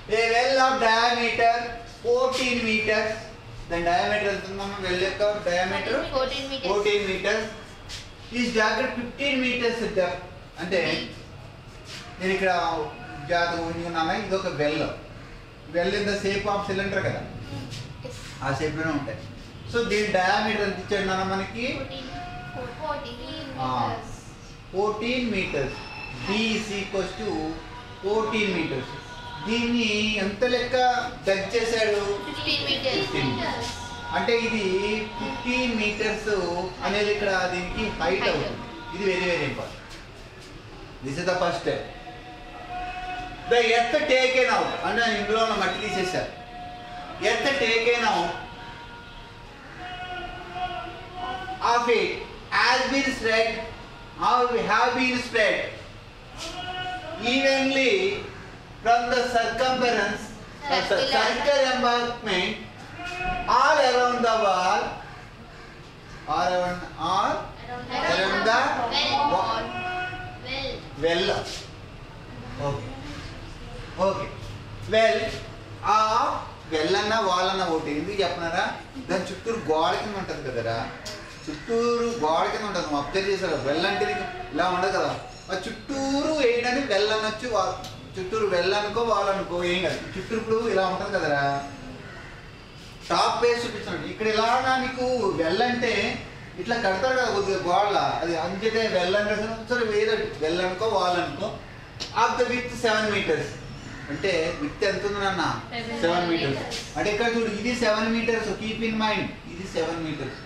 A well of diameter fourteen metres దాని diameter వెళ్తుందమ్మా well యొక్క డయామీటర్ 14 meters. ఫోర్టీన్ మీటర్స్ ఈ జాకెట్ ఫిఫ్టీన్ మీటర్స్ డెప్త్ అంటే నేను ఇక్కడ జాగ్రత్త ఊహించుకున్నాను ఇది ఒక well well in the shape of cylinder కదా Yes. ఆ షేప్లోనే ఉంటాయి సో దీని డయామీటర్ ఎంత ఇచ్చాడు నాన్న మనకి 14 14 Ah. meters. Fourteen metres D is equals to fourteen metres దీన్ని ఎంత లెక్క డగ్ చేశాడు 15 meters. 15. అంటే ఇది ఫిఫ్టీన్ మీటర్స్ అనేది ఇక్కడ దీనికి హైట్ Height. అవుతుంది ఇది very very important this is the first step the earth taken out అంటే ఇందులో ఉన్న మట్టి తీసేశారు earth taken out of it has been spread or have been spread evenly from the circumference of the circular embankment all around the wall all around all Around around the well. wall Well. well okay okay well ఆ well అన్న wall అన్న ఒకటి ఎందుకు చెప్పనారా దాని చుట్టూరు గోడ కింద ఉంటుంది కదరా చుట్టూరు గోడ కింద ఉంటుంది నువ్వు అబ్జర్వ్ చేశారు వెల్ అంటే నీకు ఇలా ఉండదు కదా ఆ చుట్టూరు వేయడానికి వెల్ అనొచ్చు వా- చుట్టూరు వెల్ అనుకో వాల్ అనుకో ఏం కాదు చుట్టూరు ఇప్పుడు ఇలా ఉంటుంది కదరా టాప్ వేసి చూపించాడు ఇక్కడ ఇలా నీకు వెల్ అంటే ఇట్లా కడతారు కదా కొద్దిగా గోడల అది అంచేతే వెల్ అంటే సరే వేరే వెల్ అనుకో వాల్ అనుకో of the width seven metres అంటే విత్ ఎంత ఉంది నాన్న Seven సెవెన్ మీటర్స్ meters. అంటే ఇక్కడ చూడు ఇది seven metres keep in mind ఇది సెవెన్ మీటర్స్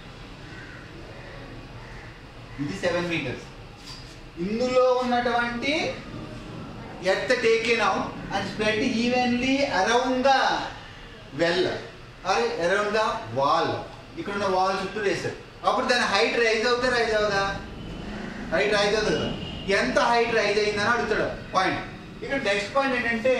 ఇది సెవెన్ మీటర్స్ ఇందులో ఉన్నటువంటి earth taken out and spread evenly around the well or around the wall ఇక్కడ ఉన్న వాల్ చుట్టూ వేశారు అప్పుడు దాని హైట్ రైజ్ అవుతా రైజ్ అవుదా హైట్ రైజ్ అవుతుంది కదా ఎంత హైట్ రైజ్ అయిందని అడుగుతాడు పాయింట్ ఇక్కడ నెక్స్ట్ పాయింట్ ఏంటంటే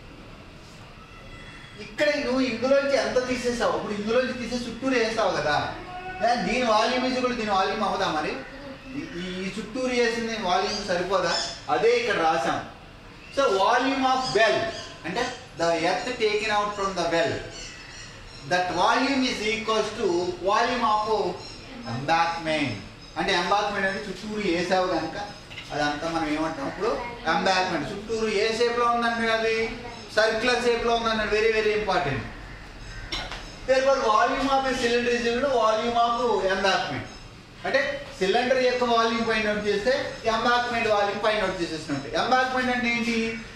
ఇక్కడ నువ్వు ఇందులోంచి ఎంత తీసేస్తావు అప్పుడు ఇందులోంచి తీసే చుట్టూరు వేస్తావు కదా ఏ, దీని వాల్యూమ్ ఇది కూడా దీని వాల్యూమ్ అవ్వదా మరి ఈ- ఈ ఈ చుట్టూరు వేసింది వాల్యూమ్ సరిపోదా అదే ఇక్కడ రాసాం సో వాల్యూమ్ ఆఫ్ వెల్ అంటే the earth taken out from the well that volume is equals to volume of embankment అంటే ఎంబాక్మెంట్ అంటే చుట్టూరు వేసావు కనుక అదంతా మనం ఏమంటాం ఇప్పుడు ఎంబాక్మెంట్ చుట్టూరు ఏ షేప్లో ఉందంటే అది సర్క్యులర్ షేప్లో ఉందన్న very very important therefore volume of cylinder is volume of embankment అంటే సిలిండర్ యొక్క వాల్యూమ్ ఫైండ్ అవుట్ చేస్తే ఎంబాక్మెంట్ వాల్యూమ్ ఫైండ్ అవుట్ చేసేసినట్టు ఎంబాక్మెంట్ అంటే ఏంటి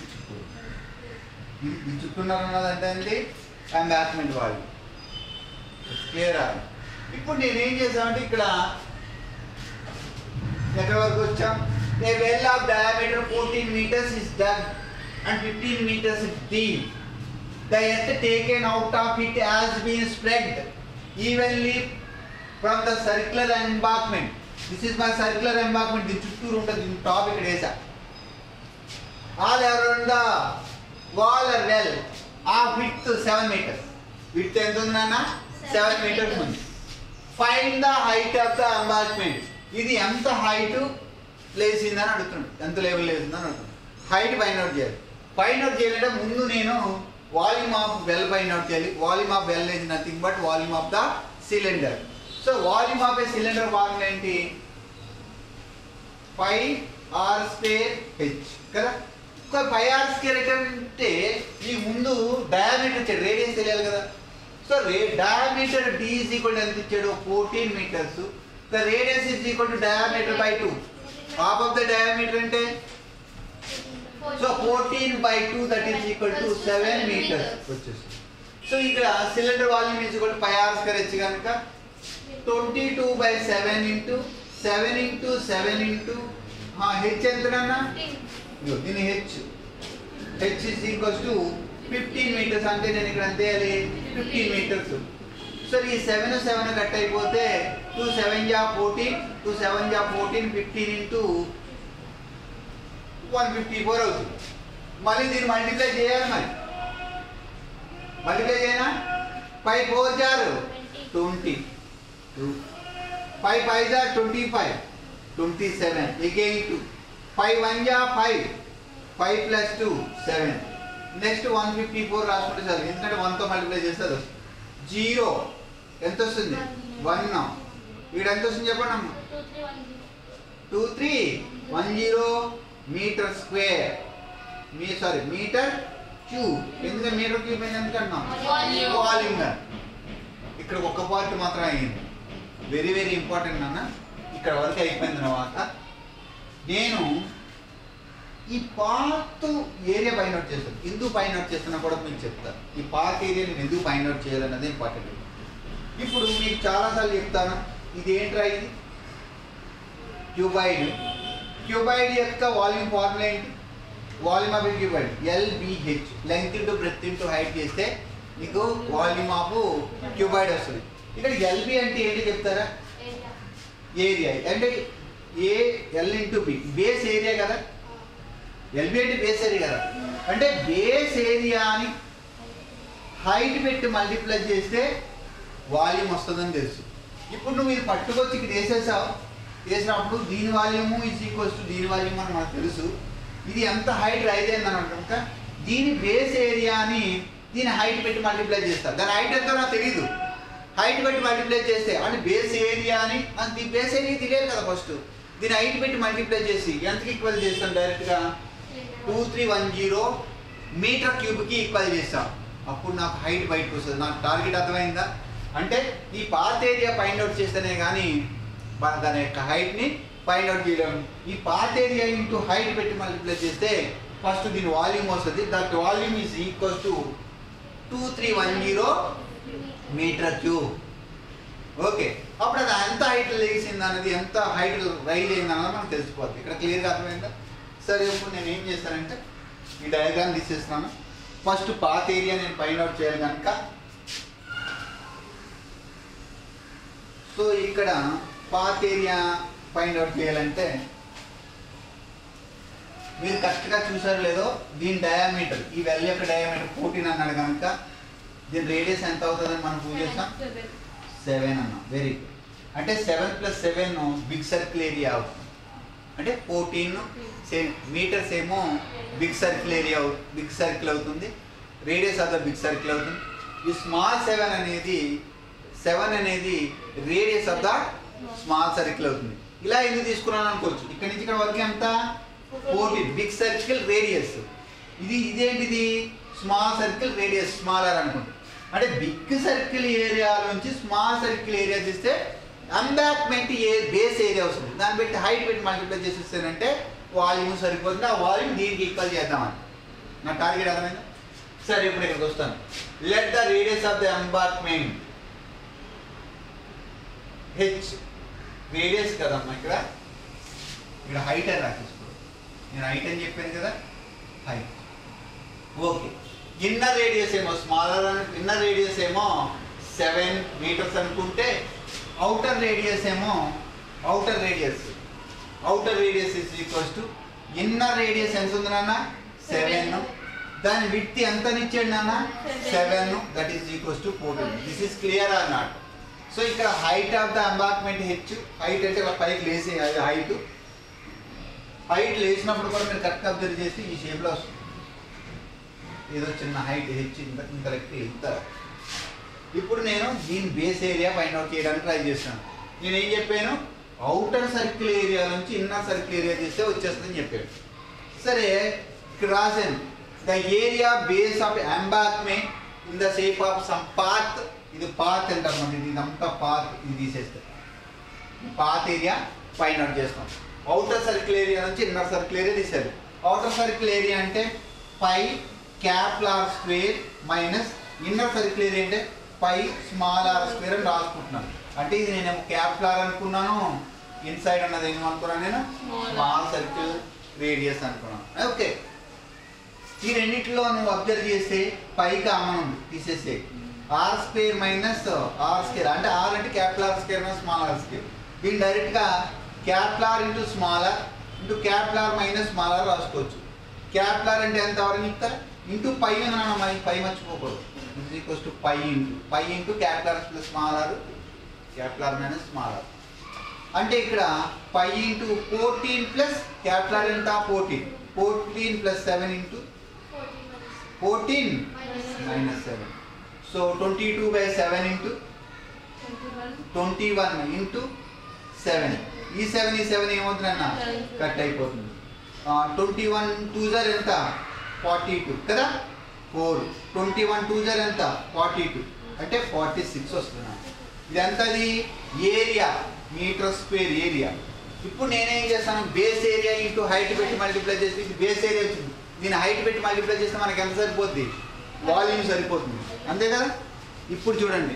ఇది ఇది చుట్టూన్నదంటే ఏంటి ఎంబాక్మెంట్ వాల్యూమ్ క్లియర్ ఇప్పుడు నేనేం చేసామంటే ఇక్కడ ఎక్కడి వరకు వచ్చాం a well of diameter fourteen metres is done and fifteen metres is deep The earth taken out of it has been spread evenly from the circular embankment. This is my circular embankment. దీని చుట్టూరు ఉంటుంది దీని top ఇక్కడ వేసా all around the wall or well ఆ width seven metres width ఎంత ఉంది నాన్న సెవెన్ మీటర్స్ ఉంది fine the height of the embankment ఇది ఎంత హైట్ ప్లేస్ అయిందని అడుగుతున్నాడు ఎంత లెవెల్ లేసిందని అడుగుతున్నాడు హైట్ ఫైండ్ అవుట్ చేయాలి ఫైండ్ అవుట్ చేయాలంటే ముందు నేను volume of well find out చేయాలి volume of well is nothing but volume of the cylinder so volume of a cylinder formula ఏంటి ఫైవ్ ఆర్ స్క్వేర్ హెచ్ కదా ఒక ఫైవ్ ఆర్ స్క్వేర్ అంటే ఈ ముందు డయామీటర్ ఇచ్చాడు రేడియస్ తెలియాలి కదా సో రే డయామీటర్ డి ఈజ్ ఈక్వల్ ఎంత ఇచ్చాడు fourteen metres the radius is equal to diameter by two half of the diameter అంటే so fourteen by two that is equal to seven metres వచ్చేసి so ఇక్కడ cylinder volume is equal pi r square h కనుక twenty two by seven into seven into seven into h ఎంతనన్నా ఇదిగో దీని h h is equals to fifteen metres అంటే నేను ఇక్కడ ఎంత వేయాలి ఫిఫ్టీన్ మీటర్స్ సో ఈ సెవెన్ సెవెన్ కట్ అయిపోతే టూ సెవెన్ జా ఫోర్టీన్ టూ సెవెన్ జా fourteen fifteen into one fifty four అవుతుంది మళ్ళీ దీన్ని మల్టిప్లై చేయాలి మరి మల్టిప్లై చేయనా ఫైవ్ ఫోర్ జారు ట్వంటీ టూ ఫైవ్ ఫైవ్ జా twenty five twenty seven again two five one జా five five plus two seven next one fifty four రాసుకుంటే చాలు ఎందుకంటే వన్తో మల్టిప్లై చేస్తే అది వస్తుంది జీరో ఎంత వస్తుంది వన్ ఇక్కడ ఎంత వస్తుంది చెప్పండి అమ్మ two three one two three one zero zero metre square మీ సారీ మీటర్ క్యూబ్ ఎందుకంటే మీటర్ క్యూబ్ అని ఎందుకు అంటున్నాం Volume. వాల్యూమ్ ఇక్కడ ఒక్క పార్ట్ మాత్రం అయ్యింది వెరీ వెరీ ఇంపార్టెంట్ అన్న ఇక్కడ వరకు అయిపోయిన తర్వాత నేను ఈ పార్ట్ ఏరియా ఫైండ్ అవుట్ చేస్తాను ఎందుకు ఫైండ్ అవుట్ చేస్తున్నా కూడా మీకు చెప్తాను ఈ పార్ట్ ఏరియా నేను ఎందుకు ఫైండ్ అవుట్ చేయాలన్నది ఇంపార్టెంట్ ఇప్పుడు మీకు చాలాసార్లు చెప్తాను ఇది ఏంట్రా ఇది క్యూబాయిడ్ క్యూబాయిడ్ యొక్క వాల్యూమ్ ఫార్ములా ఏంటి volume of cuboid LBH length into breadth into height చేస్తే మీకు వాల్యూమ్ ఆఫ్ క్యూబాయిడ్ వస్తుంది ఇక్కడ ఎల్బి అంటే ఏంటి చెప్తారా ఏరియా అంటే ఏ L into B base area కదా ఎల్బి అంటే బేస్ ఏరియా కదా అంటే బేస్ ఏరియాని హైట్ పెట్టి మల్టిప్లై చేస్తే వాల్యూమ్ వస్తుందని తెలుసు ఇప్పుడు నువ్వు ఇది పట్టుకొచ్చి ఇక్కడ వేసేసావు వేసినప్పుడు దీని వాల్యూము ఈజ్ ఈక్వల్స్ టు దీని వాల్యూమ్ అని మనకు తెలుసు ఇది ఎంత హైట్ రైజ్ అయిందని అనుకుంటా దీని బేస్ ఏరియాని దీని హైట్ పెట్టి మల్టిప్లై చేస్తా దాని హైట్ ఎంతో నాకు తెలియదు హైట్ పెట్టి మల్టిప్లై చేస్తే అంటే బేస్ ఏరియాని నాకు ఈ బేస్ ఏరియా తెలియదు కదా ఫస్ట్ దీని హైట్ పెట్టి మల్టిప్లై చేసి ఎంతకి ఈక్వల్ చేస్తాను డైరెక్ట్గా two three one zero metre క్యూబ్కి ఈక్వల్ చేస్తాం అప్పుడు నాకు హైట్ బయటకు వస్తుంది నాకు టార్గెట్ అర్థమైందా అంటే ఈ పాత్ ఏరియా ఫైండ్ అవుట్ చేస్తేనే కానీ మన దాని యొక్క హైట్ని ఫైండ్ అవుట్ చేయలేము ఈ పాత్ ఏరియా ఇంటూ హైట్ పెట్టి మల్టిప్లై చేస్తే ఫస్ట్ దీని వాల్యూమ్ వస్తుంది that volume is equal to two three one zero metre cube okay అప్పుడు అది ఎంత హైట్ లేచింది అనేది ఎంత హైట్ రైజ్ అయింది అన్నది మనకు తెలిసిపోద్ది ఇక్కడ క్లియర్గా అర్థమైందా సరే ఇప్పుడు నేను ఏం చేస్తానంటే ఈ డయాగ్రామ్ తీసేస్తున్నాను ఫస్ట్ పాత్ ఏరియా నేను ఫైండ్ అవుట్ చేయాలి కనుక సో ఇక్కడ పాత్ ఏరియా ఫైండ్ అవుట్ చేయాలంటే మీరు కరెక్ట్గా చూసారో లేదో దీని డయామీటర్ ఈ వెల్ యొక్క డయామీటర్ ఫోర్టీన్ అన్నాడు కనుక దీని రేడియస్ ఎంత అవుతుందని మనం ప్రూవ్ చేస్తాం సెవెన్ అన్నాం వెరీ గుడ్ అంటే seven plus seven big circle area అవుతుంది అంటే ఫోర్టీన్ సేమ్ మీటర్స్ ఏమో big circle area big circle అవుతుంది radius of the big circle అవుతుంది ఈ స్మాల్ సెవెన్ అనేది సెవెన్ అనేది radius of the small circle అవుతుంది ఇలా ఎందుకు తీసుకున్నాను అనుకోవచ్చు ఇక్కడ నుంచి ఇక్కడ వరకు ఎంత ఫోర్టీన్ బిగ్ సర్కిల్ రేడియస్ ఇది ఇదేంటిది స్మాల్ సర్కిల్ రేడియస్ స్మాలర్ అనుకుంటా అంటే బిగ్ సర్కిల్ ఏరియా నుంచి స్మాల్ సర్కిల్ ఏరియా తీస్తే అంబాక్మెంట్ ఏ బేస్ ఏరియా వస్తుంది దాన్ని పెట్టి హైట్ పెట్టి మల్టిప్లై చేసేస్తానంటే వాల్యూమ్ సరిపోతుంది ఆ వాల్యూమ్ దీనికి ఈక్వల్ చేద్దామని నా టార్గెట్ అర్థమైందా సరే ఇప్పుడు ఇక్కడికి వస్తాను let the radius of the embankment h radius కదమ్మా ఇక్కడ ఇక్కడ హైట్ అని రాకేసుకో నేను హైట్ అని చెప్పాను కదా హైట్ ఓకే ఇన్నర్ రేడియస్ ఏమో స్మాలర్ ఇన్నర్ రేడియస్ ఏమో సెవెన్ మీటర్స్ అనుకుంటే అవుటర్ రేడియస్ ఏమో outer radius outer radius is equals to inner radius ఎంత ఉంది నాన్న సెవెన్ దాని విత్ ఎంత ఇచ్చాడు నాన్న seven that is equals to fourteen this is clear or not so ఇక్కడ height of the embankment h height అంటే ఇలా పైకి లేసే హైట్ హైట్ లేచినప్పుడు కూడా మీరు కరెక్ట్ అబ్జర్వ్ చేస్తే ఈ షేప్లో వస్తుంది ఏదో చిన్న హైట్ హెచ్ ఇంత ఇంత లెక్క ఇంత ఇప్పుడు నేను దీని బేస్ ఏరియా ఫైండ్ అవుట్ చేయడానికి ట్రై చేస్తాను నేను ఏం చెప్పాను అవుటర్ సర్కిల్ ఏరియా నుంచి ఇన్నర్ సర్కిల్ ఏరియా తీస్తే వచ్చేస్తుందని చెప్పాను సరే ఇక్కడ రాశాను the area base of embankment in the shape of some path ఇది పాత్ అంటారు ఇది ఇదంతా పాత్ ఇది తీసేస్తే పాత్ ఏరియా ఫైండ్ అవుట్ చేస్తాం అవుటర్ సర్కిల్ ఏరియా నుంచి ఇన్నర్ సర్కిల్ ఏరియా తీసారు అవుటర్ సర్కిల్ ఏరియా అంటే pi cap R square minus inner circle area అంటే పై స్మాల్ ఆర్ స్క్వేర్ అని రాసుకుంటున్నాను అంటే ఇది నేను క్యాప్ ఆర్ అనుకున్నాను ఇన్సైడ్ అన్నది ఏమో అనుకున్నాను నేను స్మాల్ సర్కిల్ రేడియస్ అనుకున్నాను ఓకే ఈ రెండిట్లో నువ్వు అబ్జర్వ్ చేస్తే పై కామన్ ఉంది తీసేసే R square minus R square అంటే ఆర్ అంటే capital R square minus small R square దీన్ని డైరెక్ట్గా capital R into small R into capital R minus small R రాసుకోవచ్చు క్యాపిటల్ ఆర్ అంటే ఎంత ఎవరైనా చెప్తారు ఇంటూ పై ఉన్నాను మై పై మర్చిపోకూడదు is equals to pi into pi into capital R plus small R capital R minus small R అంటే ఇక్కడ pi into fourteen plus capital R ఎంత fourteen fourteen plus seven into fourteen minus seven so twenty two by seven into twenty one into seven ఈ seven ఈ seven ఏమవుతుందన్న cut అయిపోతుంది twenty one two జర్ ఎంత forty two కదా four twenty one two జర్ ఎంత ఫార్టీ టూ అంటే ఫార్టీ సిక్స్ వస్తుంది నాకు. ఇది ఎంతది ఏరియా మీటర్ స్క్వేర్ ఏరియా ఇప్పుడు నేనేం చేస్తాను బేస్ ఏరియా ఇంటూ హైట్ పెట్టి మల్టిప్లై చేస్తే ఇది బేస్ ఏరియా వచ్చింది దీని హైట్ పెట్టి మల్టిప్లై చేస్తే మనకి ఎంత సరిపోద్ది వాల్యూమ్ సరిపోతుంది అంతే కదా ఇప్పుడు చూడండి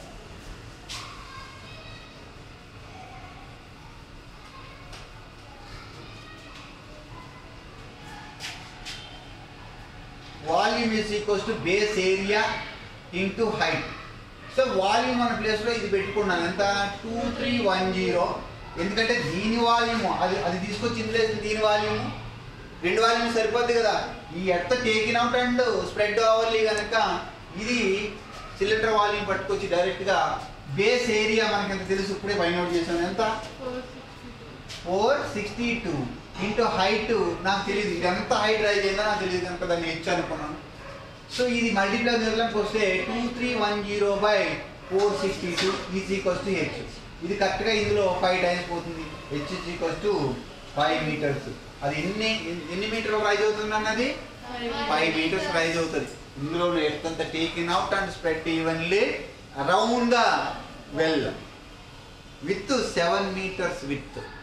volume is equals to base area into height so volume అనే ప్లేస్లో ఇది పెట్టుకున్నాను ఎంత టూ త్రీ వన్ జీరో ఎందుకంటే దీని వాల్యూమ్ అది అది తీసుకొచ్చి ఇందులో వేసిన దీని వాల్యూమ్ రెండు వాల్యూమ్ సరిపోద్ది కదా ఈ earth taken out and spread overly కనుక ఇది సిలిండర్ వాల్యూమ్ పట్టుకొచ్చి డైరెక్ట్గా బేస్ ఏరియా మనకి ఎంత తెలుసు ఇప్పుడే ఫైండ్ అవుట్ చేసాను ఎంత four sixty two into height నాకు తెలియదు ఇది ఎంత హైట్ రైజ్ అయిందో నాకు తెలియదు కనుక దాన్ని హెచ్ అనుకున్నాను సో ఇది మల్టిప్లై చేయడానికి వస్తే two three one zero by four sixty two is equals to h ఇది కరెక్ట్గా ఇందులో ఫైవ్ టైమ్స్ పోతుంది h is equals to five meters అది ఎన్ని ఎన్ని మీటర్లు రైజ్ అవుతుంది అన్నది ఫైవ్ మీటర్స్ రైజ్ అవుతుంది ఇందులో ఎత్తంత taken out and spread evenly around the well with seven metres with